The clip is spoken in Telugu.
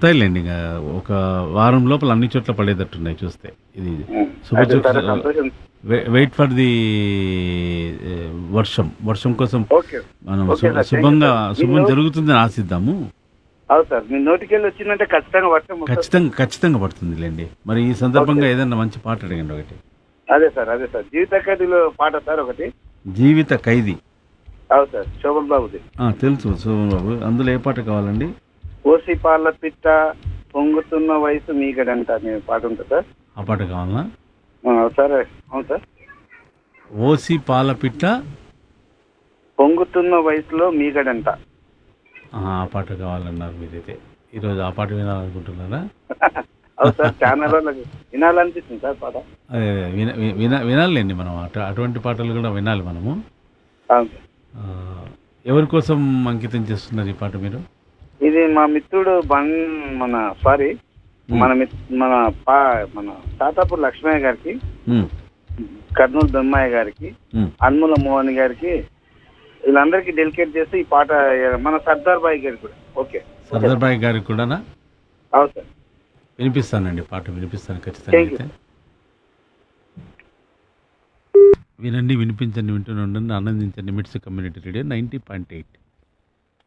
పడతాయిలేండి ఇంకా ఒక వారం లోపల అన్ని చోట్ల పడేటట్టున్నాయి చూస్తే ఇది ఉమ్. శుభ అయితే చాలా చూ- సంతోషం వెయిట్ ఫర్ ది వర్షం వర్షం కోసం ఓకే మనం ఓకే శు- సార్, శుభంగా థాంక్యూ సార్. శుభం మీరు- జరుగుతుందని ఆశిద్దాము అవును సార్ మీ నోటికెళ్ళి వచ్చిందంటే ఖచ్చితంగా వర్షం వస్తుంది. ఖచ్చితంగా ఖచ్చితంగా పడుతుందిలేండి మరి ఈ సందర్భంగా ఏదైనా మంచి పాట అడగండి ఒకటి అదే సార్ అదే సార్ జీవిత ఖైదీలో పాట సార్ ఒకటి జీవిత ఖైదీ అవును సార్ శోభన్ బాబుది ఆ, తెలుసు శోభన్ బాబు అందులో ఏ పాట కావాలండి ఓసి పాల పిట్ట పొంగుతున్న వయసు మీగడంట అనే పాట ఉంటుంది సార్ ఆ పాట కావాలా ఆ, సరే అవును సార్ ఓసి పాలపిట్ట పొంగుతున్న వయసులో మీగడంట ఆ, ఆ పాట కావాలన్నారు మీరైతే ఈరోజు ఆ పాట వినాలనుకుంటున్నారా అవును సార్ చాలా రోజులకు వినాలనిపిస్తుంది సార్ పాట అదే అదే, విన వి- విన వినాలండి మనం అటు అటువంటి పాటలు కూడా వినాలి మనము అవును సార్. ఆ, ఎవరి కోసం అంకితం చేస్తున్నారు ఈ పాట మీరు ఇది మా మిత్రుడు బన్ మన సారీ మన మిత్ మన పా మన తాతాపూర్ లక్ష్మయ్య గారికి ఉమ్, కర్నూలు దొమ్మయ్య గారికి ఉమ్. అన్ముల మోహన్ గారికి వీళ్ళందరికీ డెలికేట్ చేసి ఈ పాట మన సర్దార్ బాయ్ గారికి కూడా ఓకే సర్దార్ బాయ్ గారికి కూడానా అవును సార్ వినిపిస్తానండి పాట వినిపిస్తాను ఖచ్చితంగా Thank you. అయితే వినండి వినిపించండి వింటూనే ఉండండి ఆనందించండి MITS community radio ninety point eight